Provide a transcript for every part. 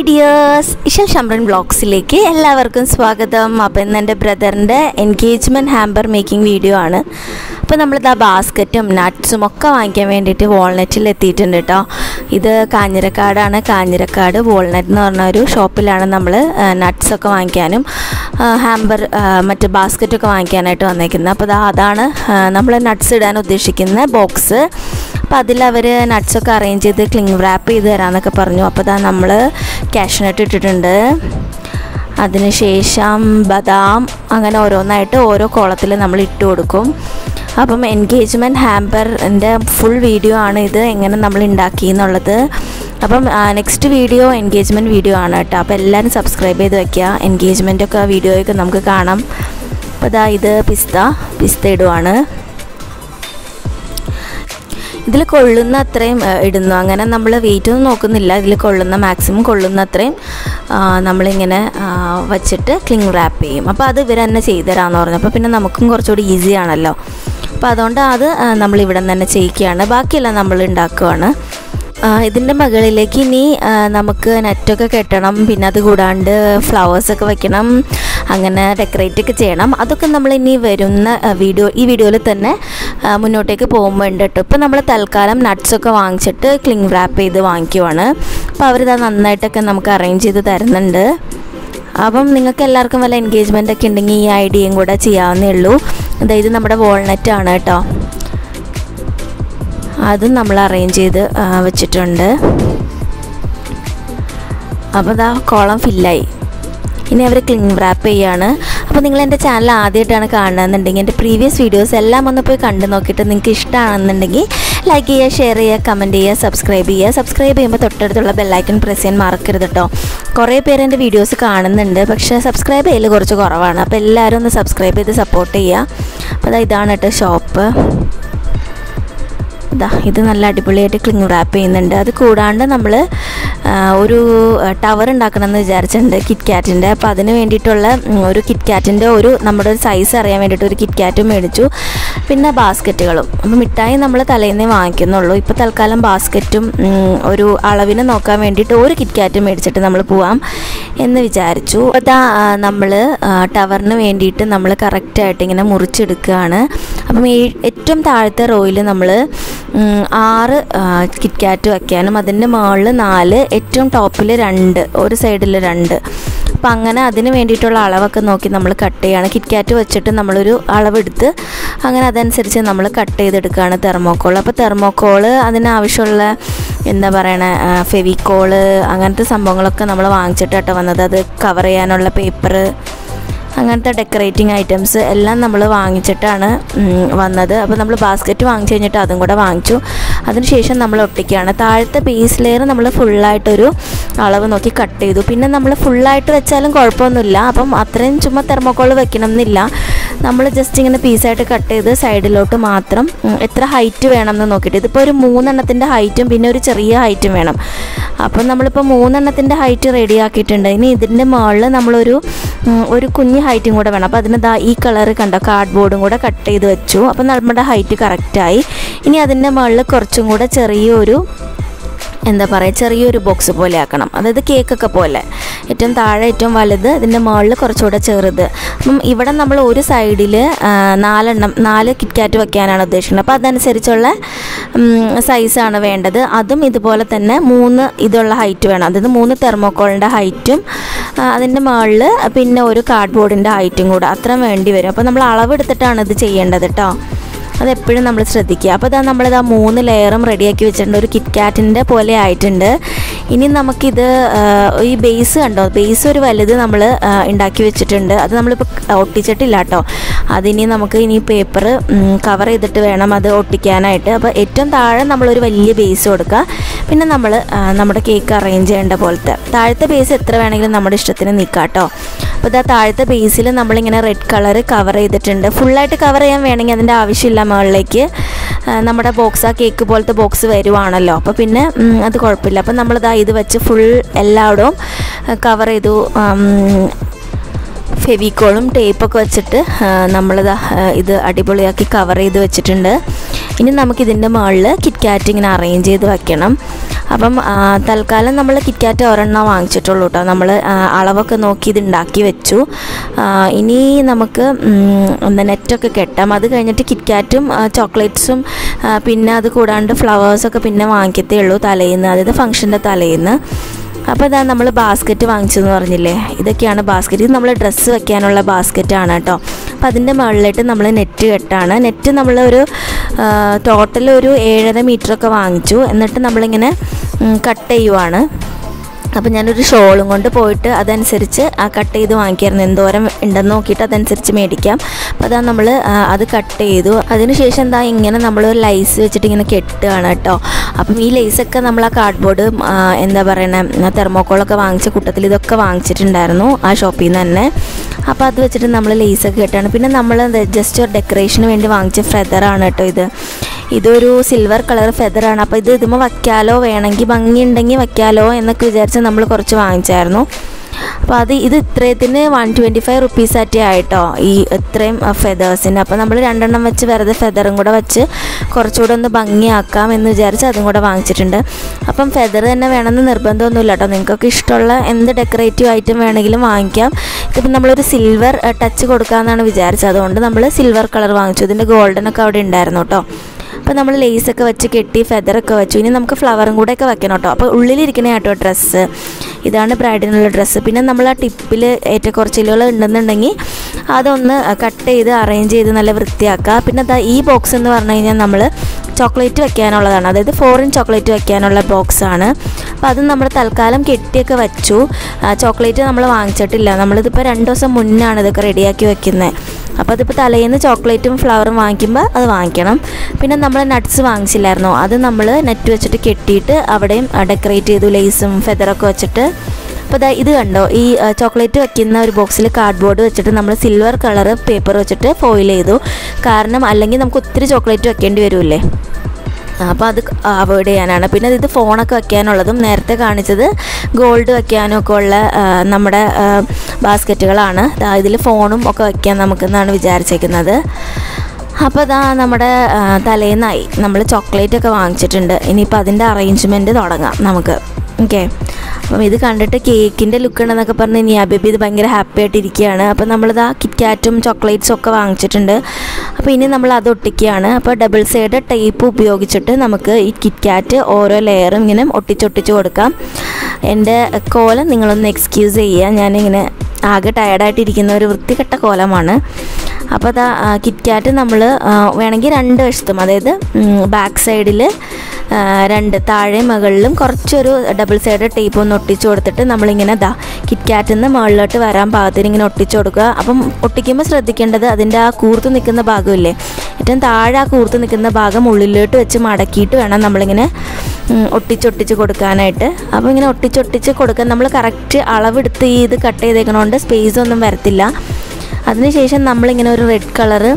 dears Ishal ഷംറൻ ബ്ലോഗ്സിലേക്ക് എല്ലാവർക്കും സ്വാഗതം അപ്പോൾ ഇന്ന് എൻ്റെ ബ്രദറിൻ്റെ എൻഗേജ്മെൻറ്റ് ഹാമ്പർ മേക്കിംഗ് വീഡിയോ ആണ് അപ്പോൾ നമ്മളിത് ആ ബാസ്ക്കറ്റും നട്ട്സും ഒക്കെ വാങ്ങിക്കാൻ വേണ്ടിയിട്ട് വാൾനറ്റിൽ എത്തിയിട്ടുണ്ട് കേട്ടോ ഇത് കാഞ്ഞിരക്കാടാണ് കാഞ്ഞിരക്കാട് വാൾനറ്റ് എന്ന് പറഞ്ഞ ഒരു ഷോപ്പിലാണ് നമ്മൾ നട്ട്സൊക്കെ വാങ്ങിക്കാനും ഹാമ്പർ മറ്റ് ബാസ്ക്കറ്റൊക്കെ വാങ്ങിക്കാനായിട്ട് വന്നേക്കുന്നത് അപ്പോൾ ദാ അതാണ് നമ്മൾ നട്ട്സ് ഇടാൻ ഉദ്ദേശിക്കുന്ന ബോക്സ് അപ്പോൾ അതിൽ അവർ നട്ട്സൊക്കെ അറേഞ്ച് ചെയ്ത് ക്ലിങ് റാപ്പ് ചെയ്ത് തരാമെന്നൊക്കെ പറഞ്ഞു അപ്പോൾ ദാ നമ്മൾ ക്യാഷ്നട്ട് ഇട്ടിട്ടുണ്ട് അതിനുശേഷം ബദാം അങ്ങനെ ഓരോന്നായിട്ട് ഓരോ കോളത്തിൽ നമ്മൾ ഇട്ട് കൊടുക്കും അപ്പം എൻഗേജ്മെൻറ്റ് ഹാമ്പറിൻ്റെ ഫുൾ വീഡിയോ ആണ് ഇത് എങ്ങനെ നമ്മൾ ഉണ്ടാക്കി എന്നുള്ളത് അപ്പം നെക്സ്റ്റ് വീഡിയോ എൻഗേജ്മെൻറ്റ് വീഡിയോ ആണ് കേട്ടോ അപ്പോൾ എല്ലാവരും സബ്സ്ക്രൈബ് ചെയ്ത് വെക്കുക എൻഗേജ്മെൻറ്റൊക്കെ വീഡിയോയൊക്കെ നമുക്ക് കാണാം അപ്പോൾ ഇതാ ഇത് പിസ്ത പിസ്ത ഇടുവാണ് ഇതിൽ കൊള്ളുന്ന അത്രയും ഇടുന്നു അങ്ങനെ നമ്മൾ വെയിറ്റ് ഒന്നും നോക്കുന്നില്ല ഇതിൽ കൊള്ളുന്ന മാക്സിമം കൊള്ളുന്ന അത്രയും നമ്മളിങ്ങനെ വച്ചിട്ട് ക്ലിങ് റാപ്പ് ചെയ്യും അപ്പോൾ അത് ഇവർ തന്നെ ചെയ്തു തരാമെന്ന് പറഞ്ഞു അപ്പോൾ പിന്നെ നമുക്കും കുറച്ചുകൂടി ഈസി ആണല്ലോ അപ്പോൾ അതുകൊണ്ട് അത് നമ്മൾ ഇവിടെ തന്നെ ചെയ്യിക്കുകയാണ് ബാക്കിയെല്ലാം നമ്മൾ ഉണ്ടാക്കുകയാണ് ഇതിൻ്റെ മുകളിലേക്ക് ഇനി നമുക്ക് നെറ്റൊക്കെ കെട്ടണം പിന്നെ അത് കൂടാണ്ട് ഫ്ലവേഴ്സൊക്കെ വെക്കണം അങ്ങനെ ഡെക്കറേറ്റ് ഒക്കെ ചെയ്യണം അതൊക്കെ നമ്മൾ ഇനി വരുന്ന വീഡിയോ ഈ വീഡിയോയിൽ തന്നെ മുന്നോട്ടേക്ക് പോകുമ്പോൾ ഉണ്ട് കേട്ടോ ഇപ്പോൾ നമ്മൾ തൽക്കാലം നട്ട്സൊക്കെ വാങ്ങിച്ചിട്ട് ക്ലിങ് റാപ്പ് ചെയ്ത് വാങ്ങിക്കുവാണ് അപ്പോൾ അവരിത് നന്നായിട്ടൊക്കെ നമുക്ക് അറേഞ്ച് ചെയ്ത് തരുന്നുണ്ട് അപ്പം നിങ്ങൾക്ക് എല്ലാവർക്കും വല്ല എൻഗേജ്മെൻ്റ് ഒക്കെ ഉണ്ടെങ്കിൽ ഈ ഐഡിയയും കൂടെ ചെയ്യാവുന്നേ ഉള്ളൂ അതായത് നമ്മുടെ വാൾനറ്റ് ആണ് കേട്ടോ അതും നമ്മൾ അറേഞ്ച് ചെയ്ത് വെച്ചിട്ടുണ്ട് അപ്പോൾ ഇതാ കോളം ഫില്ലായി ഇനി അവർ ക്ലിങ് റാപ്പ് ചെയ്യാണ് അപ്പോൾ നിങ്ങൾ എൻ്റെ ചാനൽ ആദ്യമായിട്ടാണ് കാണുന്നതെന്നുണ്ടെങ്കിൽ എൻ്റെ പ്രീവിയസ് വീഡിയോസ് എല്ലാം ഒന്ന് പോയി കണ്ടു നോക്കിയിട്ട് നിങ്ങൾക്ക് ഇഷ്ടമാണെന്നുണ്ടെങ്കിൽ ലൈക്ക് ചെയ്യുക ഷെയർ ചെയ്യുക കമൻറ്റ് ചെയ്യുക സബ്സ്ക്രൈബ് ചെയ്യുക സബ്സ്ക്രൈബ് ചെയ്യുമ്പോൾ തൊട്ടടുത്തുള്ള ബെല്ലൈക്കൺ പ്രസ് ചെയ്യാൻ മറക്കരുത് കേട്ടോ കുറേ പേര് എൻ്റെ വീഡിയോസ് കാണുന്നുണ്ട് പക്ഷേ സബ്സ്ക്രൈബ് ചെയ്യൽ കുറച്ച് കുറവാണ് അപ്പോൾ എല്ലാവരും ഒന്ന് സബ്സ്ക്രൈബ് ചെയ്ത് സപ്പോർട്ട് ചെയ്യുക അപ്പോൾ അതാ ഇതാണ് കേട്ടോ ഷോപ്പ് ഇതാ ഇത് നല്ല അടിപൊളിയായിട്ട് ക്ലിങ് റാപ്പ് ചെയ്യുന്നുണ്ട് അത് കൂടാണ്ട് നമ്മൾ ഒരു ടവർ ഉണ്ടാക്കണമെന്ന് വിചാരിച്ചിട്ടുണ്ട് കിറ്റ് കാറ്റിൻ്റെ അപ്പോൾ അതിന് വേണ്ടിയിട്ടുള്ള ഒരു കിറ്റ് കാറ്റിൻ്റെ ഒരു നമ്മുടെ ഒരു സൈസ് അറിയാൻ വേണ്ടിയിട്ട് ഒരു കിറ്റ് കാറ്റും മേടിച്ചു പിന്നെ ബാസ്ക്കറ്റുകളും അപ്പോൾ മിഠായി നമ്മൾ തലേന്നേ വാങ്ങിക്കുന്നുള്ളൂ ഇപ്പോൾ തൽക്കാലം ബാസ്ക്കറ്റും ഒരു അളവിന് നോക്കാൻ വേണ്ടിയിട്ട് ഒരു കിറ്റ് കാറ്റും മേടിച്ചിട്ട് നമ്മൾ പോവാം എന്ന് വിചാരിച്ചു അതാ നമ്മൾ ടവറിന് വേണ്ടിയിട്ട് നമ്മൾ കറക്റ്റായിട്ട് ഇങ്ങനെ മുറിച്ചെടുക്കുകയാണ് അപ്പം ഈ ഏറ്റവും താഴത്തെ റോയിൽ നമ്മൾ ആറ് കിറ്റ് കാറ്റ് വയ്ക്കാനും അതിൻ്റെ മുകളിൽ നാല് ഏറ്റവും ടോപ്പിൽ രണ്ട് ഒരു സൈഡിൽ രണ്ട് അപ്പം അങ്ങനെ അതിന് വേണ്ടിയിട്ടുള്ള അളവൊക്കെ നോക്കി നമ്മൾ കട്ട് ചെയ്യാണ് കിറ്റ് കാറ്റ് വെച്ചിട്ട് നമ്മളൊരു അളവെടുത്ത് അങ്ങനെ അതനുസരിച്ച് നമ്മൾ കട്ട് ചെയ്തെടുക്കുകയാണ് തെർമോക്കോൾ അപ്പോൾ തെർമോക്കോള് അതിനാവശ്യമുള്ള എന്താ പറയണ ഫെവിക്കോള് അങ്ങനത്തെ സംഭവങ്ങളൊക്കെ നമ്മൾ വാങ്ങിച്ചിട്ട് കേട്ടോ വന്നത് അത് കവർ ചെയ്യാനുള്ള പേപ്പർ അങ്ങനത്തെ ഡെക്കറേറ്റിംഗ് ഐറ്റംസ് എല്ലാം നമ്മൾ വാങ്ങിച്ചിട്ടാണ് വന്നത് അപ്പോൾ നമ്മൾ ബാസ്ക്കറ്റ് വാങ്ങിച്ചു കഴിഞ്ഞിട്ട് അതും കൂടെ വാങ്ങിച്ചു അതിനുശേഷം നമ്മൾ ഒട്ടിക്കുകയാണ് താഴത്തെ ബേസ് ലെയർ നമ്മൾ ഫുള്ളായിട്ടൊരു അളവ് നോക്കി കട്ട് ചെയ്തു പിന്നെ നമ്മൾ ഫുള്ളായിട്ട് വെച്ചാലും കുഴപ്പമൊന്നുമില്ല അപ്പം അത്രയും ചുമ്മാ തെർമോക്കോൾ വെക്കണം എന്നില്ല നമ്മൾ ജസ്റ്റ് ഇങ്ങനെ പീസായിട്ട് കട്ട് ചെയ്ത് സൈഡിലോട്ട് മാത്രം എത്ര ഹൈറ്റ് വേണം എന്ന് നോക്കിയിട്ട് ഇതിപ്പോൾ ഒരു മൂന്നെണ്ണത്തിൻ്റെ ഹൈറ്റും പിന്നെ ഒരു ചെറിയ ഹൈറ്റും വേണം അപ്പം നമ്മളിപ്പോൾ മൂന്നെണ്ണത്തിൻ്റെ ഹൈറ്റ് റെഡി ആക്കിയിട്ടുണ്ട് ഇനി ഇതിൻ്റെ മുകളിൽ നമ്മളൊരു ഒരു കുഞ്ഞ് ഹൈറ്റും കൂടെ വേണം അപ്പോൾ അതിന് ദാ ഈ കളർ കണ്ടോ കാർഡ് ബോർഡും കൂടെ കട്ട് ചെയ്ത് വെച്ചു അപ്പോൾ നമ്മുടെ ഹൈറ്റ് കറക്റ്റായി ഇനി അതിൻ്റെ മുകളിൽ കുറച്ചും കൂടെ ചെറിയൊരു എന്താ പറയുക ചെറിയൊരു ബോക്സ് പോലെ ആക്കണം അതായത് കേക്കൊക്കെ പോലെ ഏറ്റവും താഴെ ഏറ്റവും വലുത് ഇതിൻ്റെ മുകളിൽ കുറച്ചുകൂടെ ചെറുത് അപ്പം ഇവിടെ നമ്മൾ ഒരു സൈഡിൽ നാലെണ്ണം നാല് കിറ്റ്കാറ്റ് വെക്കാനാണ് ഉദ്ദേശിക്കുന്നത് അപ്പോൾ അതനുസരിച്ചുള്ള സൈസാണ് വേണ്ടത് അതും ഇതുപോലെ തന്നെ മൂന്ന് ഇതുള്ള ഹൈറ്റ് വേണം അതായത് മൂന്ന് തെർമോക്കോളിൻ്റെ ഹൈറ്റും അതിൻ്റെ മുകളിൽ പിന്നെ ഒരു കാർഡ് ബോർഡിൻ്റെ ഹൈറ്റും കൂടെ അത്രയും വേണ്ടി വരും അപ്പോൾ നമ്മൾ അളവെടുത്തിട്ടാണ് ഇത് ചെയ്യേണ്ടത് കേട്ടോ അതെപ്പോഴും നമ്മൾ ശ്രദ്ധിക്കുക അപ്പോൾ ഇതാ നമ്മളിതാ മൂന്ന് ലെയറും റെഡിയാക്കി വെച്ചിട്ടുണ്ട് ഒരു കിറ്റ് കാറ്റിൻ്റെ പോലെ ആയിട്ടുണ്ട് ഇനി നമുക്കിത് ഈ ബേസ് കണ്ടോ ബേസ് ഒരു വലുത് നമ്മൾ ഉണ്ടാക്കി വെച്ചിട്ടുണ്ട് അത് നമ്മളിപ്പോൾ ഒട്ടിച്ചിട്ടില്ല കേട്ടോ അതിനി നമുക്ക് ഇനി പേപ്പർ കവർ ചെയ്തിട്ട് വേണം അത് ഒട്ടിക്കാനായിട്ട് അപ്പോൾ ഏറ്റവും താഴെ നമ്മളൊരു വലിയ ബേസ് കൊടുക്കുക പിന്നെ നമ്മൾ നമ്മുടെ കേക്ക് അറേഞ്ച് ചെയ്യേണ്ട പോലത്തെ താഴത്തെ ബേസ് എത്ര വേണമെങ്കിലും നമ്മുടെ ഇഷ്ടത്തിന് നീക്കാം കേട്ടോ അപ്പോൾ ഇതാ താഴത്തെ ബേസിൽ നമ്മളിങ്ങനെ റെഡ് കളർ കവർ ചെയ്തിട്ടുണ്ട് ഫുള്ളായിട്ട് കവർ ചെയ്യാൻ വേണമെങ്കിൽ അതിൻ്റെ ആവശ്യമില്ല മുകളിലേക്ക് നമ്മുടെ ബോക്സ് ആ കേക്ക് പോലത്തെ ബോക്സ് വരുവാണല്ലോ അപ്പോൾ പിന്നെ അത് കുഴപ്പമില്ല അപ്പോൾ നമ്മളിതാ ഇത് വെച്ച് ഫുൾ എല്ലായിടവും കവർ ചെയ്തു ഫെവിക്കോളും ടേപ്പൊക്കെ വെച്ചിട്ട് നമ്മളിതാ ഇത് അടിപൊളിയാക്കി കവർ ചെയ്ത് വെച്ചിട്ടുണ്ട് ഇനി നമുക്ക് ഇതിൻ്റെ മുകളിൽ കിറ്റ്കാറ്റ് ഇങ്ങനെ അറേഞ്ച് ചെയ്ത് വെക്കണം അപ്പം ആ, തൽക്കാലം നമ്മൾ കിറ്റ്കാറ്റ് ഒരെണ്ണം വാങ്ങിച്ചിട്ടുള്ളൂ കേട്ടോ നമ്മൾ അളവൊക്കെ നോക്കി ഇത് ഉണ്ടാക്കി വെച്ചു ആ, ഇനി നമുക്ക് ഉം, എന്താ നെറ്റൊക്കെ കെട്ടാം അത് കഴിഞ്ഞിട്ട് കിറ്റ്കാറ്റും ചോക്ലേറ്റ്സും പിന്നെ അത് കൂടാണ്ട് ഫ്ലവേഴ്സൊക്കെ പിന്നെ വാങ്ങിക്കത്തേ ഉള്ളൂ തലേന്ന് അതായത് ഫംഗ്ഷൻ്റെ തലേന്ന് അപ്പോൾ ഇതാ നമ്മൾ ബാസ്ക്കറ്റ് വാങ്ങിച്ചെന്ന് പറഞ്ഞില്ലേ ഇതൊക്കെയാണ് ബാസ്ക്കറ്റ് ഇത് നമ്മൾ ഡ്രസ്സ് വെക്കാനുള്ള ബാസ്ക്കറ്റാണ് കേട്ടോ അപ്പോൾ അതിൻ്റെ മുകളിലായിട്ട് നമ്മൾ നെറ്റ് കെട്ടാണ് നെറ്റ് നമ്മൾ ഒരു ടോട്ടൽ ഒരു ഏഴര മീറ്ററൊക്കെ വാങ്ങിച്ചു എന്നിട്ട് നമ്മളിങ്ങനെ കട്ട് ചെയ്യുവാണ് അപ്പോൾ ഞാനൊരു ഷോളും കൊണ്ട് പോയിട്ട് അതനുസരിച്ച് ആ കട്ട് ചെയ്ത് വാങ്ങിക്കായിരുന്നു എന്തോരം ഉണ്ടെന്ന് നോക്കിയിട്ട് അതനുസരിച്ച് മേടിക്കാം അപ്പോൾ അതാ നമ്മൾ അത് കട്ട് ചെയ്തു അതിനുശേഷം എന്താ ഇങ്ങനെ നമ്മൾ ലൈസ് വെച്ചിട്ട് ഇങ്ങനെ കെട്ടുകയാണ് കേട്ടോ അപ്പം ഈ ലൈസൊക്കെ നമ്മൾ ആ കാർഡ്ബോർഡ് എന്താ പറയുന്നത് തെർമോക്കോളൊക്കെ വാങ്ങിച്ച കൂട്ടത്തിൽ ഇതൊക്കെ വാങ്ങിച്ചിട്ടുണ്ടായിരുന്നു ആ ഷോപ്പിൽ നിന്ന് തന്നെ അപ്പോൾ അത് വെച്ചിട്ട് നമ്മൾ ലേസൊക്കെ കെട്ടാണ് പിന്നെ നമ്മൾ ജസ്റ്റ് ഒരു ഡെക്കറേഷന് വേണ്ടി വാങ്ങിച്ച ഫെദറാണ് കേട്ടോ ഇത് ഇതൊരു സിൽവർ കളർ ഫെദറാണ് അപ്പോൾ ഇത് ഇതുമ്പോൾ വയ്ക്കാലോ വേണമെങ്കിൽ ഭംഗിയുണ്ടെങ്കിൽ വയ്ക്കാലോ എന്നൊക്കെ വിചാരിച്ച് നമ്മൾ കുറച്ച് വാങ്ങിച്ചായിരുന്നു അപ്പോൾ അത് ഇത് ഇത്രയത്തിന് വൺ ട്വൻറ്റി ഫൈവ് റുപ്പീസാറ്റേ ആയിട്ടോ ഈ ഇത്രയും ഫെദേഴ്സിന് അപ്പോൾ നമ്മൾ രണ്ടെണ്ണം വെച്ച് വെറുതെ ഫെദറും കൂടെ വെച്ച് കുറച്ചുകൂടെ ഒന്ന് ഭംഗിയാക്കാം എന്ന് വിചാരിച്ച് അതും കൂടെ വാങ്ങിച്ചിട്ടുണ്ട് അപ്പം ഫെദർ തന്നെ വേണമെന്ന് നിർബന്ധമൊന്നുമില്ല കേട്ടോ നിങ്ങൾക്കൊക്കെ ഇഷ്ടമുള്ള എന്ത് ഡെക്കറേറ്റീവ് ഐറ്റം വേണമെങ്കിലും വാങ്ങിക്കാം ഇതിപ്പോൾ നമ്മളൊരു സിൽവർ ടച്ച് കൊടുക്കാമെന്നാണ് വിചാരിച്ചത് അതുകൊണ്ട് നമ്മൾ സിൽവർ കളർ വാങ്ങിച്ചു ഇതിൻ്റെ ഗോൾഡനൊക്കെ അവിടെ ഉണ്ടായിരുന്നു കേട്ടോ അപ്പോൾ നമ്മൾ ലേസൊക്കെ വെച്ച് കെട്ടി ഫെദറൊക്കെ വെച്ചു ഇനി നമുക്ക് ഫ്ലവറും കൂടെ ഒക്കെ വെക്കണം കേട്ടോ അപ്പോൾ ഉള്ളിലിരിക്കണേ കേട്ടോ ഡ്രസ്സ് ഇതാണ് ബ്രൈഡിനുള്ള ഡ്രസ്സ് പിന്നെ നമ്മൾ ആ ടിപ്പിൽ ഏറ്റക്കുറച്ചിലുകൾ ഉണ്ടെന്നുണ്ടെങ്കിൽ അതൊന്ന് കട്ട് ചെയ്ത് അറേഞ്ച് ചെയ്ത് നല്ല വൃത്തിയാക്കുക പിന്നെ ദാ ഈ ബോക്സ് എന്ന് പറഞ്ഞു കഴിഞ്ഞാൽ നമ്മൾ ചോക്ലേറ്റ് വെക്കാനുള്ളതാണ് അതായത് ഫോറിൻ ചോക്ലേറ്റ് വെക്കാനുള്ള ബോക്സാണ് അപ്പോൾ അത് നമ്മൾ തൽക്കാലം കെട്ടിയൊക്കെ വെച്ചു ചോക്ലേറ്റ് നമ്മൾ വാങ്ങിച്ചിട്ടില്ല നമ്മളിതിപ്പോൾ രണ്ട് ദിവസം മുന്നാണ് ഇതൊക്കെ റെഡിയാക്കി വെക്കുന്നത് അപ്പോൾ അതിപ്പോൾ തലേന്ന് ചോക്ലേറ്റും ഫ്ലവറും വാങ്ങിക്കുമ്പോൾ അത് വാങ്ങിക്കണം പിന്നെ നമ്മൾ നട്ട്സ് വാങ്ങിച്ചില്ലായിരുന്നോ അത് നമ്മൾ നെറ്റ് വെച്ചിട്ട് കെട്ടിയിട്ട് അവിടെയും ഡെക്കറേറ്റ് ചെയ്തു ലേസും ഫെദറൊക്കെ വെച്ചിട്ട് അപ്പോൾ ദാ ഇത് കണ്ടോ ഈ ചോക്ലേറ്റ് വെക്കുന്ന ഒരു ബോക്സിൽ കാർഡ്ബോർഡ് വെച്ചിട്ട് നമ്മൾ സിൽവർ കളർ പേപ്പർ വെച്ചിട്ട് ഫോയിൽ ചെയ്തു കാരണം അല്ലെങ്കിൽ നമുക്ക് ഒത്തിരി ചോക്ലേറ്റ് വെക്കേണ്ടി വരുമല്ലേ അപ്പോൾ അത് അവോയ്ഡ് ചെയ്യാനാണ് പിന്നെ ഇത് ഫോണൊക്കെ വെക്കാനുള്ളതും നേരത്തെ കാണിച്ചത് ഗോൾഡ് വെക്കാനും ഒക്കെ ഉള്ള ആ, നമ്മുടെ ബാസ്ക്കറ്റുകളാണ് ഇതിൽ ഫോണും ഒക്കെ വെക്കാൻ നമുക്കെന്നാണ് വിചാരിച്ചേക്കുന്നത് അപ്പോൾ അതാ നമ്മുടെ ആ, തലേന്നായി നമ്മൾ ചോക്ലേറ്റ് ഒക്കെ വാങ്ങിച്ചിട്ടുണ്ട് ഇനിയിപ്പോൾ അതിൻ്റെ അറേഞ്ച്മെൻറ്റ് തുടങ്ങാം നമുക്ക് ഓക്കെ അപ്പം ഇത് കണ്ടിട്ട് കേക്കിൻ്റെ ലുക്ക് ഉണ്ടെന്നൊക്കെ പറഞ്ഞ് നിയാ ബേബി ഇത് ഭയങ്കര ഹാപ്പി ആയിട്ട് ഇരിക്കുകയാണ് അപ്പോൾ നമ്മളിതാ കിറ്റ്കാറ്റും ചോക്ലേറ്റ്സും ഒക്കെ വാങ്ങിച്ചിട്ടുണ്ട് അപ്പോൾ ഇനി നമ്മൾ അത് ഒട്ടിക്കുകയാണ് അപ്പോൾ ഡബിൾ സൈഡ് ടേപ്പ് ഉപയോഗിച്ചിട്ട് നമുക്ക് ഈ കിറ്റ്കാറ്റ് ഓരോ ലെയറും ഇങ്ങനെ ഒട്ടിച്ചൊട്ടിച്ച് കൊടുക്കാം എൻ്റെ കോലം നിങ്ങളൊന്ന് എക്സ്ക്യൂസ് ചെയ്യുക ഞാനിങ്ങനെ ആകെ ടയർഡായിട്ടിരിക്കുന്ന ഒരു വൃത്തികെട്ട കോലമാണ് അപ്പോൾ അതാ കിറ്റ്കാറ്റ് നമ്മൾ വേണമെങ്കിൽ രണ്ട് വശത്തും അതായത് ബാക്ക് സൈഡിൽ രണ്ട് താഴെ മുകളിലും കുറച്ചൊരു ഡബിൾ സൈഡ് ടേപ്പ് ഒന്ന് ഒട്ടിച്ചു കൊടുത്തിട്ട് നമ്മളിങ്ങനെ ദാ കിറ്റ്കാറ്റിൽ നിന്ന് മുകളിലോട്ട് വരാൻ പാകത്തിന് ഇങ്ങനെ ഒട്ടിച്ചു കൊടുക്കുക അപ്പം ഒട്ടിക്കുമ്പോൾ ശ്രദ്ധിക്കേണ്ടത് അതിൻ്റെ ആ കൂർത്ത് നിൽക്കുന്ന ഭാഗമില്ലേ ഏറ്റവും താഴെ ആ കൂർത്ത് നിൽക്കുന്ന ഭാഗം ഉള്ളിലോട്ട് വെച്ച് മടക്കിയിട്ട് വേണം നമ്മളിങ്ങനെ ഉം, ഒട്ടിച്ചൊട്ടിച്ച് കൊടുക്കാനായിട്ട് അപ്പോൾ ഇങ്ങനെ ഒട്ടിച്ചൊട്ടിച്ച് കൊടുക്കാൻ നമ്മൾ കറക്റ്റ് അളവെടുത്ത് ഈ ഇത് കട്ട് ചെയ്തേക്കണോണ്ട് സ്പേസ് ഒന്നും വരത്തില്ല അതിനുശേഷം നമ്മളിങ്ങനെ ഒരു റെഡ് കളറ്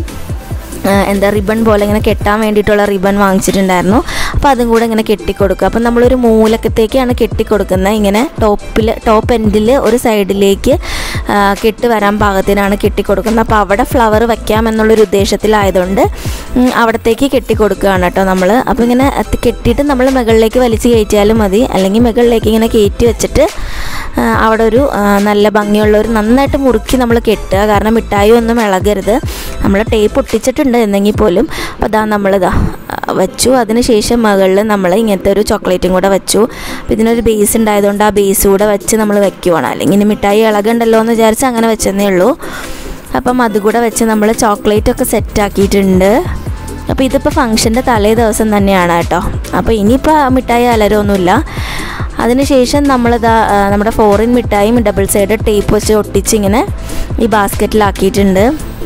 എന്താ റിബൺ പോലെ ഇങ്ങനെ കെട്ടാൻ വേണ്ടിയിട്ടുള്ള റിബൺ വാങ്ങിച്ചിട്ടുണ്ടായിരുന്നു അപ്പോൾ അതും കൂടെ ഇങ്ങനെ കെട്ടിക്കൊടുക്കുക അപ്പം നമ്മളൊരു മൂലക്കത്തേക്കാണ് കെട്ടിക്കൊടുക്കുന്നത് ഇങ്ങനെ ടോപ്പിൽ ടോപ്പ് എൻഡിൽ ഒരു സൈഡിലേക്ക് ആ, കെട്ട് വരാൻ പാകത്തിനാണ് കെട്ടിക്കൊടുക്കുന്നത് അപ്പോൾ അവിടെ ഫ്ലവർ വയ്ക്കാം എന്നുള്ളൊരു ഉദ്ദേശത്തിലായതുകൊണ്ട് ഉം, അവിടത്തേക്ക് കെട്ടിക്കൊടുക്കുകയാണ് കേട്ടോ നമ്മൾ അപ്പോൾ ഇങ്ങനെ അത് കെട്ടിയിട്ട് നമ്മൾ മുകളിലേക്ക് വലിച്ച് കയറ്റിയാലും മതി അല്ലെങ്കിൽ മുകളിലേക്ക് ഇങ്ങനെ കയറ്റി വെച്ചിട്ട് ആ, അവിടെ ഒരു ആ, നല്ല ഭംഗിയുള്ള ഒരു നന്നായിട്ട് മുറുക്കി നമ്മൾ കെട്ടുക കാരണം മിഠായി ഒന്നും ഇളകരുത് നമ്മൾ ടേപ്പ് ഒട്ടിച്ചിട്ടുണ്ട് എന്നെങ്കിൽ പോലും അപ്പോൾ അതാ നമ്മളിതാ ആ, വെച്ചു അതിനുശേഷം മുകളിൽ നമ്മൾ ഇങ്ങനത്തെ ഒരു ചോക്ലേറ്റും കൂടെ വെച്ചു അപ്പോൾ ഇതിനൊരു ബേസ് ഉണ്ടായതുകൊണ്ട് ആ ബേസ് കൂടെ വെച്ച് നമ്മൾ വെക്കുവാണ് അല്ലെങ്കിൽ ഇനി മിഠായി ഇളകണ്ടല്ലോ എന്ന് വിചാരിച്ച് അങ്ങനെ വെച്ചെന്നേ ഉള്ളൂ അപ്പം അതുകൂടെ വെച്ച് നമ്മൾ ചോക്ലേറ്റ് ഒക്കെ സെറ്റാക്കിയിട്ടുണ്ട് അപ്പോൾ ഇതിപ്പോൾ ഫംഗ്ഷൻ്റെ തലേ ദിവസം തന്നെയാണ് കേട്ടോ അപ്പോൾ ഇനിയിപ്പോൾ മിഠായി അലരൊന്നുമില്ല അതിനുശേഷം നമ്മളിതാ ആ, നമ്മുടെ ഫോറിൻ മിഠായും ഡബിൾ സൈഡ് ടേപ്പ് വെച്ച് ഒട്ടിച്ച് ഇങ്ങനെ ഈ ബാസ്ക്കറ്റിലാക്കിയിട്ടുണ്ട്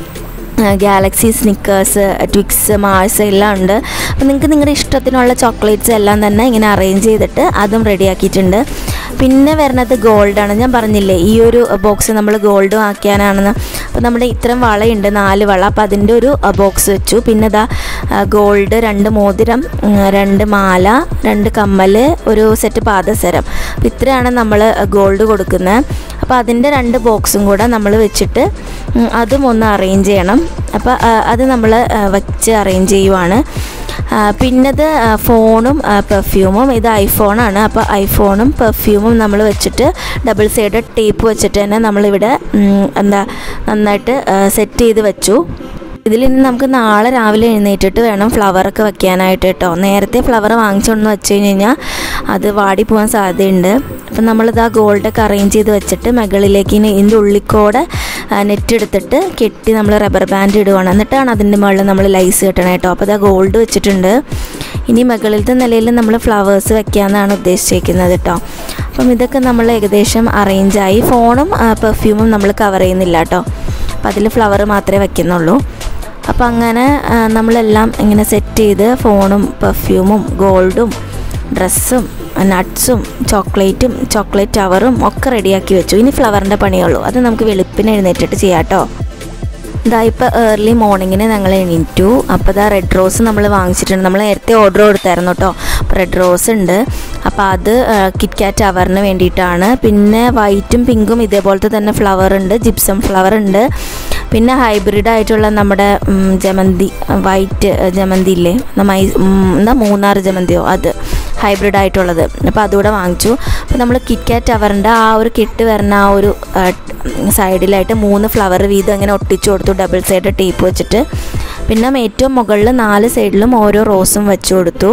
ഗാലക്സി സ്നിക്കേഴ്സ് ട്വിക്സ് മാഴ്സ് എല്ലാം ഉണ്ട് അപ്പോൾ നിങ്ങൾക്ക് നിങ്ങളുടെ ഇഷ്ടത്തിനുള്ള ചോക്ലേറ്റ്സ് എല്ലാം തന്നെ ഇങ്ങനെ അറേഞ്ച് ചെയ്തിട്ട് അതും റെഡിയാക്കിയിട്ടുണ്ട് പിന്നെ വരുന്നത് ഗോൾഡാണ് ഞാൻ പറഞ്ഞില്ലേ ഈ ഒരു ബോക്സ് നമ്മൾ ഗോൾഡ് ആക്കിയാനാണെന്ന് അപ്പോൾ നമ്മുടെ ഇത്തരം വളയുണ്ട് നാല് വള അപ്പോൾ അതിൻ്റെ ഒരു ബോക്സ് വെച്ചു പിന്നെ ഇതാ ഗോൾഡ് രണ്ട് മോതിരം ഉം, രണ്ട് മാല രണ്ട് കമ്മൽ ഒരു സെറ്റ് പാദസരം അപ്പോൾ ഇത്രയാണ് നമ്മൾ ഗോൾഡ് കൊടുക്കുന്നത് അപ്പോൾ അതിൻ്റെ രണ്ട് ബോക്സും കൂടെ നമ്മൾ വെച്ചിട്ട് ഉം, അതും ഒന്ന് അറേഞ്ച് ചെയ്യണം അപ്പോൾ ആ, അത് നമ്മൾ വെച്ച് അറേഞ്ച് ചെയ്യുവാണ് ആ, പിന്നത് ആ, ഫോണും ആ, പെർഫ്യൂമും ഇത് ഐഫോണാണ് അപ്പോൾ ഐഫോണും പെർഫ്യൂമും നമ്മൾ വെച്ചിട്ട് ഡബിൾ സൈഡ് ടേപ്പ് വെച്ചിട്ട് തന്നെ നമ്മളിവിടെ ഉം, എന്താ നന്നായിട്ട് സെറ്റ് ചെയ്ത് വെച്ചു ഇതിൽ ഇനി നമുക്ക് നാളെ രാവിലെ എഴുന്നേറ്റിട്ട് വേണം ഫ്ലവറൊക്കെ വെക്കാനായിട്ട് കേട്ടോ നേരത്തെ ഫ്ലവർ വാങ്ങിച്ചുകൊണ്ട് വെച്ച് കഴിഞ്ഞ് കഴിഞ്ഞാൽ അത് വാടി പോകാൻ സാധ്യതയുണ്ട് അപ്പം നമ്മളിത് ആ ഗോൾഡൊക്കെ അറേഞ്ച് ചെയ്ത് വെച്ചിട്ട് മുകളിലേക്ക് ഇനി ഇതിൻ്റെ ഉള്ളിക്കോടെ നെറ്റ് എടുത്തിട്ട് കെട്ടി നമ്മൾ റബ്ബർ ബാൻഡ് ഇടുവാണ് എന്നിട്ടാണ് അതിൻ്റെ മുകളിൽ നമ്മൾ ലൈസ് കെട്ടണം കേട്ടോ അപ്പോൾ ഇതാ ഗോൾഡ് വെച്ചിട്ടുണ്ട് ഇനി മുകളിലത്തെ നിലയിൽ നമ്മൾ ഫ്ലവേഴ്സ് വെക്കാമെന്നാണ് ഉദ്ദേശിച്ചിരിക്കുന്നത് കേട്ടോ അപ്പം ഇതൊക്കെ നമ്മൾ ഏകദേശം അറേഞ്ചായി ഫോണും പെർഫ്യൂമും നമ്മൾ കവർ ചെയ്യുന്നില്ല കേട്ടോ അപ്പം അതിൽ ഫ്ലവർ മാത്രമേ വെക്കുന്നുള്ളൂ അപ്പോൾ അങ്ങനെ ആ, നമ്മളെല്ലാം ഇങ്ങനെ സെറ്റ് ചെയ്ത് ഫോണും പെർഫ്യൂമും ഗോൾഡും ഡ്രസ്സും നട്ട്സും ചോക്ലേറ്റും ചോക്ലേറ്റ് ടവറും ഒക്കെ റെഡിയാക്കി വെച്ചു ഇനി ഫ്ലവറിൻ്റെ പണിയുള്ളൂ അത് നമുക്ക് വെളുപ്പിന് എഴുന്നേറ്റിട്ട് ചെയ്യാം കേട്ടോ ഇതാ ഇപ്പോൾ ഏർലി മോർണിംഗിന് ഞങ്ങൾ എണീറ്റു അപ്പോൾ ഇതാ റെഡ് റോസ് നമ്മൾ വാങ്ങിച്ചിട്ടുണ്ട് നമ്മൾ നേരത്തെ ഓർഡർ കൊടുത്തായിരുന്നു കേട്ടോ അപ്പോൾ റെഡ് റോസ് ഉണ്ട് അപ്പോൾ അത് കിറ്റ് കാറ്റ് അവറിന് വേണ്ടിയിട്ടാണ് പിന്നെ വൈറ്റും പിങ്കും ഇതേപോലത്തെ തന്നെ ഫ്ലവർ ഉണ്ട് ജിപ്സം ഫ്ലവർ ഉണ്ട് പിന്നെ ഹൈബ്രിഡ് ആയിട്ടുള്ള നമ്മുടെ ഉം, ജമന്തി വൈറ്റ് ജമന്തി ഇല്ലേ നമ്മ ഈ, ഉം, എന്താ മൂന്നാർ ജമന്തിയോ അത് ഹൈബ്രിഡ് ആയിട്ടുള്ളത് അപ്പോൾ അതുകൂടെ വാങ്ങിച്ചു അപ്പോൾ നമ്മൾ കിറ്റ് കാറ്റ് അവറിൻ്റെ ആ ഒരു കെട്ട് വരുന്ന ആ ഒരു സൈഡിലായിട്ട് മൂന്ന് ഫ്ലവർ വീതം അങ്ങനെ ഒട്ടിച്ചു കൊടുത്തു ഡബിൾ സൈഡ് ടേപ്പ് വെച്ചിട്ട് പിന്നെ ഏറ്റവും മുകളിൽ നാല് സൈഡിലും ഓരോ റോസും വെച്ചു കൊടുത്തു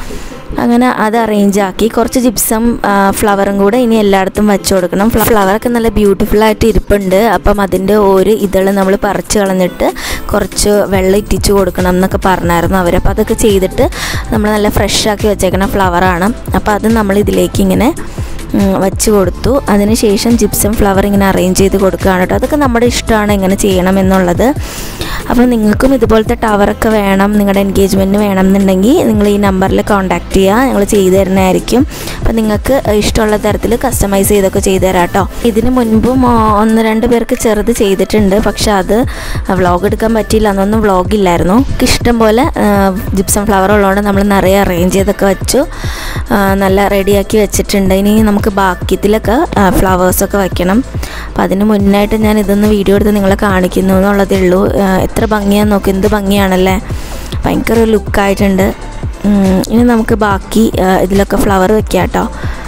അങ്ങനെ അത് അറേഞ്ച് ആക്കി കുറച്ച് ജിപ്സം ഫ്ലവറും കൂടെ ഇനി എല്ലായിടത്തും വെച്ച് കൊടുക്കണം ഫ്ലവറൊക്കെ നല്ല ബ്യൂട്ടിഫുൾ ആയിട്ട് ഇരിപ്പുണ്ട് അപ്പം അതിൻ്റെ ഒരു ഇതൾ നമ്മൾ പറിച്ച് കളഞ്ഞിട്ട് കുറച്ച് വെള്ളം ഇറ്റിച്ച് കൊടുക്കണം എന്നൊക്കെ പറഞ്ഞായിരുന്നു അവർ അപ്പോൾ അതൊക്കെ ചെയ്തിട്ട് നമ്മൾ നല്ല ഫ്രഷ് ആക്കി വെച്ചേക്കുന്ന ഫ്ലവറാണ് അപ്പോൾ അത് നമ്മൾ ഇതിലേക്ക് ഇങ്ങനെ ഉം, വച്ച് കൊടുത്തു അതിനുശേഷം ജിപ്സം ഫ്ലവർ ഇങ്ങനെ അറേഞ്ച് ചെയ്ത് കൊടുക്കുകയാണ് കേട്ടോ അതൊക്കെ നമ്മുടെ ഇഷ്ടമാണ് എങ്ങനെ ചെയ്യണം എന്നുള്ളത് അപ്പോൾ നിങ്ങൾക്കും ഇതുപോലത്തെ ടവറൊക്കെ വേണം നിങ്ങളുടെ എൻഗേജ്മെൻറ്റ് വേണം എന്നുണ്ടെങ്കിൽ നിങ്ങൾ ഈ നമ്പറിൽ കോൺടാക്ട് ചെയ്യുക ഞങ്ങൾ ചെയ്തു തരുന്നതായിരിക്കും അപ്പോൾ നിങ്ങൾക്ക് ഇഷ്ടമുള്ള തരത്തിൽ കസ്റ്റമൈസ് ചെയ്തൊക്കെ ചെയ്തു തരാം കേട്ടോ ഇതിന് മുൻപും ആ, ഒന്ന് രണ്ട് പേർക്ക് ചെറുത് ചെയ്തിട്ടുണ്ട് പക്ഷെ അത് വ്ളോഗ് എടുക്കാൻ പറ്റിയില്ല അന്നൊന്നും വ്ളോഗില്ലായിരുന്നു ഇഷ്ടം പോലെ ജിപ്സം ഫ്ലവർ ഉള്ളതുകൊണ്ട് നമ്മൾ നിറയെ അറേഞ്ച് ചെയ്തൊക്കെ വെച്ചു ആ, നല്ല റെഡിയാക്കി വെച്ചിട്ടുണ്ട് ഇനി നമുക്ക് ബാക്കിയത്തിലൊക്കെ ഫ്ലവേഴ്സൊക്കെ വെക്കണം അപ്പം അതിന് മുന്നായിട്ട് ഞാൻ ഇതൊന്ന് വീഡിയോ എടുത്ത് നിങ്ങളെ കാണിക്കുന്നു എന്നുള്ളതേ ഉള്ളൂ ആ, എത്ര ഭംഗിയാന്ന് നോക്ക് എന്ത് ഭംഗിയാണല്ലേ ഭയങ്കര ലുക്കായിട്ടുണ്ട് ഇനി നമുക്ക് ബാക്കി ആ, ഇതിലൊക്കെ ഫ്ലവർ വെക്കാം കേട്ടോ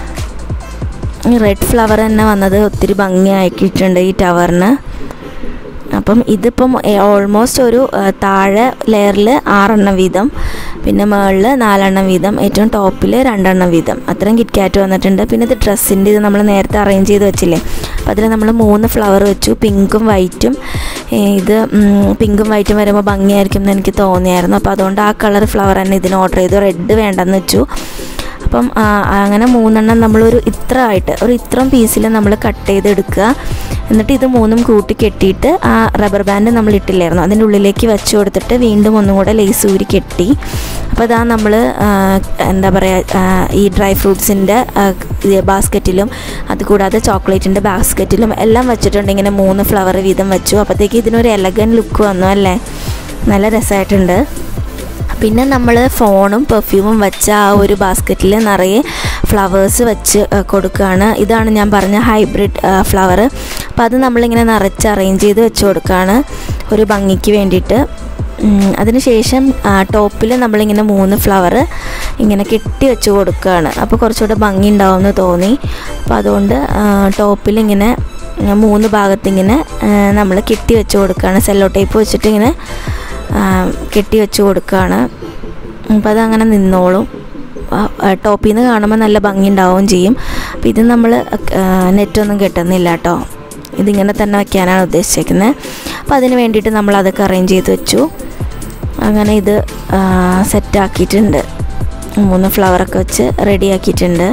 ഈ റെഡ് ഫ്ലവർ തന്നെ വന്നത് ഒത്തിരി ഭംഗിയാക്കിയിട്ടുണ്ട് ഈ ടവറിന് അപ്പം ഇതിപ്പം ഓൾമോസ്റ്റ് ഒരു ആ, താഴെ ലെയറിൽ ആറെണ്ണം വീതം പിന്നെ മുകളിൽ നാലെണ്ണം വീതം ഏറ്റവും ടോപ്പിൽ രണ്ടെണ്ണം വീതം അത്രയും കിറ്റ്കാറ്റ് വന്നിട്ടുണ്ട് പിന്നെ ഇത് ഡ്രസ്സിൻ്റെ ഇത് നമ്മൾ നേരത്തെ അറേഞ്ച് ചെയ്ത് വെച്ചില്ലേ അപ്പോൾ അതിൽ നമ്മൾ മൂന്ന് ഫ്ലവർ വെച്ചു പിങ്കും വൈറ്റും ഏ, ഇത് ഉം, പിങ്കും വൈറ്റും വരുമ്പോൾ ഭംഗിയായിരിക്കും എന്ന് എനിക്ക് തോന്നിയായിരുന്നു അപ്പോൾ അതുകൊണ്ട് ആ കളർ ഫ്ലവർ തന്നെ ഇതിന് ഓർഡർ ചെയ്തു റെഡ് വേണ്ടെന്ന് വെച്ചു അപ്പം ആ, അങ്ങനെ മൂന്നെണ്ണം നമ്മളൊരു ഇത്ര ആയിട്ട് ഒരു ഇത്രയും പീസിൽ നമ്മൾ കട്ട് ചെയ്തെടുക്കുക എന്നിട്ട് ഇത് മൂന്നും കൂട്ടി കെട്ടിയിട്ട് ആ റബ്ബർ ബാൻഡ് നമ്മൾ ഇട്ടില്ലായിരുന്നു അതിൻ്റെ ഉള്ളിലേക്ക് വെച്ച് കൊടുത്തിട്ട് വീണ്ടും ഒന്നും കൂടെ ലേസ് ഊരി കെട്ടി അപ്പോൾ ഇതാ നമ്മൾ എന്താ പറയുക ഈ ഡ്രൈ ഫ്രൂട്ട്സിൻ്റെ ബാസ്ക്കറ്റിലും അതുകൂടാതെ ചോക്ലേറ്റിൻ്റെ ബാസ്ക്കറ്റിലും എല്ലാം വെച്ചിട്ടുണ്ട് ഇങ്ങനെ മൂന്ന് ഫ്ലവർ വീതം വെച്ചു അപ്പോഴത്തേക്ക് ഇതിനൊരു എലഗൻ ലുക്ക് വന്നു അല്ലേ നല്ല രസമായിട്ടുണ്ട് പിന്നെ നമ്മൾ ഫോണും പെർഫ്യൂമും വെച്ച ആ ഒരു ബാസ്ക്കറ്റിൽ നിറയെ ഫ്ലവേഴ്സ് വെച്ച് ആ, കൊടുക്കുകയാണ് ഇതാണ് ഞാൻ പറഞ്ഞ ഹൈബ്രിഡ് ഫ്ലവർ അപ്പോൾ അത് നമ്മളിങ്ങനെ നിറച്ച് അറേഞ്ച് ചെയ്ത് വെച്ച് കൊടുക്കുകയാണ് ഒരു ഭംഗിക്ക് വേണ്ടിയിട്ട് ഉം, അതിനുശേഷം ടോപ്പിൽ നമ്മളിങ്ങനെ മൂന്ന് ഫ്ലവർ ഇങ്ങനെ കെട്ടി വെച്ച് കൊടുക്കുകയാണ് അപ്പോൾ കുറച്ചുകൂടെ ഭംഗി ഉണ്ടാവുമെന്ന് തോന്നി അപ്പോൾ അതുകൊണ്ട് ടോപ്പിൽ ഇങ്ങനെ ഉം, മൂന്ന് ഭാഗത്തിങ്ങനെ നമ്മൾ കെട്ടി വെച്ച് കൊടുക്കുകയാണ് സെല്ലോ ടേപ്പ് വെച്ചിട്ട് ഇങ്ങനെ ആ, കെട്ടി വെച്ച് കൊടുക്കുകയാണ് അപ്പോൾ അതങ്ങനെ നിന്നോളും ടോപ്പിൽ നിന്ന് കാണുമ്പോൾ നല്ല ഭംഗി ഉണ്ടാവുകയും ചെയ്യും അപ്പോൾ ഇത് നമ്മൾ നെറ്റൊന്നും കെട്ടുന്നില്ല കേട്ടോ ഇതിങ്ങനെ തന്നെ വയ്ക്കാനാണ് ഉദ്ദേശിച്ചേക്കുന്നത് അപ്പോൾ അതിന് വേണ്ടിയിട്ട് നമ്മൾ അതൊക്കെ അറേഞ്ച് ചെയ്ത് വെച്ചു അങ്ങനെ ഇത് സെറ്റാക്കിയിട്ടുണ്ട് മൂന്ന് ഫ്ലവറൊക്കെ വെച്ച് റെഡിയാക്കിയിട്ടുണ്ട്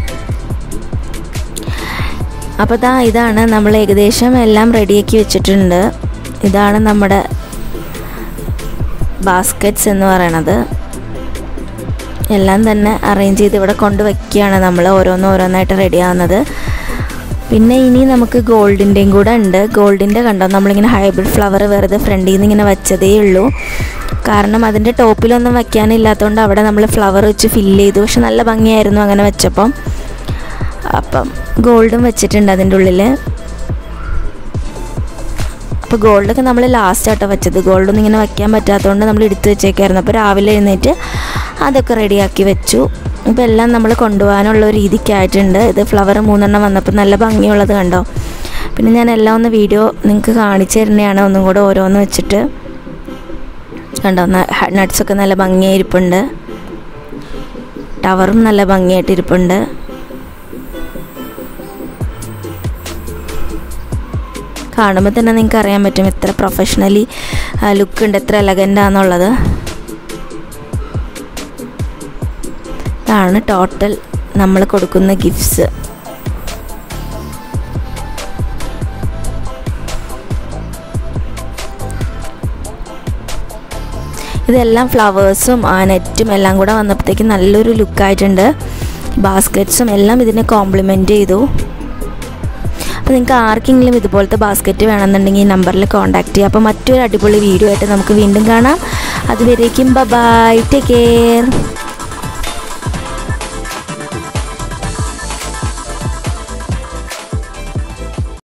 അപ്പോൾ ദാ ഇതാണ് നമ്മൾ ഏകദേശം എല്ലാം റെഡിയാക്കി വെച്ചിട്ടുണ്ട് ഇതാണ് നമ്മുടെ ബാസ്ക്കറ്റ്സ് എന്ന് പറയണത് എല്ലാം തന്നെ അറേഞ്ച് ചെയ്ത് ഇവിടെ കൊണ്ട് വയ്ക്കുകയാണ് നമ്മൾ ഓരോന്ന് ഓരോന്നായിട്ട് റെഡി ആവുന്നത് പിന്നെ ഇനി നമുക്ക് ഗോൾഡിൻ്റെയും കൂടെ ഉണ്ട് ഗോൾഡിൻ്റെ കണ്ടോ നമ്മളിങ്ങനെ ഹൈബ്രിഡ് ഫ്ലവർ വെറുതെ ഫ്രണ്ടിൽ നിന്ന് ഇങ്ങനെ വെച്ചതേ ഉള്ളൂ കാരണം അതിൻ്റെ ടോപ്പിലൊന്നും വയ്ക്കാനില്ലാത്തതുകൊണ്ട് അവിടെ നമ്മൾ ഫ്ലവർ വെച്ച് ഫില്ല് ചെയ്തു പക്ഷെ നല്ല ഭംഗിയായിരുന്നു അങ്ങനെ വെച്ചപ്പം അപ്പം ഗോൾഡും വെച്ചിട്ടുണ്ട് അതിൻ്റെ ഉള്ളിൽ അപ്പോൾ ഗോൾഡൊക്കെ നമ്മൾ ലാസ്റ്റ് ആട്ടോ വെച്ചത് ഗോൾഡൊന്നും ഇങ്ങനെ വയ്ക്കാൻ പറ്റാത്തതുകൊണ്ട് നമ്മൾ എടുത്ത് വെച്ചേക്കായിരുന്നു അപ്പോൾ രാവിലെ എഴുന്നേറ്റ് അതൊക്കെ റെഡിയാക്കി വെച്ചു ഇപ്പോൾ എല്ലാം നമ്മൾ കൊണ്ടുപോകാനുള്ള ഒരു രീതിക്കായിട്ടുണ്ട് ഇത് ഫ്ലവർ മൂന്നെണ്ണം വന്നപ്പോൾ നല്ല ഭംഗിയുള്ളത് കണ്ടോ പിന്നെ ഞാൻ എല്ലാം ഒന്ന് വീഡിയോ നിങ്ങൾക്ക് കാണിച്ചു തരുന്നതാണ് ഒന്നും കൂടെ ഓരോന്ന് വെച്ചിട്ട് കണ്ടോ നട്ട്സൊക്കെ നല്ല ഭംഗിയായിരിപ്പുണ്ട് ടവറും നല്ല ഭംഗിയായിട്ട് ഇരിപ്പുണ്ട് കാണുമ്പോൾ തന്നെ നിങ്ങൾക്ക് അറിയാൻ പറ്റും എത്ര പ്രൊഫഷണലി ലുക്ക് ഉണ്ട് എത്ര എലഗൻ്റാന്നുള്ളത് ഇതാണ് ടോട്ടൽ നമ്മൾ കൊടുക്കുന്ന ഗിഫ്റ്റ്സ് ഇതെല്ലാം ഫ്ലവേഴ്സും ആ നെറ്റും എല്ലാം കൂടെ വന്നപ്പോഴത്തേക്കും നല്ലൊരു ലുക്കായിട്ടുണ്ട് ബാസ്ക്കറ്റ്സും എല്ലാം ഇതിനെ കോംപ്ലിമെൻറ്റ് ചെയ്തു അപ്പോൾ നിങ്ങൾക്ക് ആർക്കെങ്കിലും ഇതുപോലത്തെ ബാസ്ക്കറ്റ് വേണമെന്നുണ്ടെങ്കിൽ ഈ നമ്പറിൽ കോൺടാക്ട് ചെയ്യുക അപ്പോൾ മറ്റൊരു അടിപൊളി വീഡിയോ ആയിട്ട് നമുക്ക് വീണ്ടും കാണാം അതുവരേക്കും ബൈ ടേക്ക് കെയർ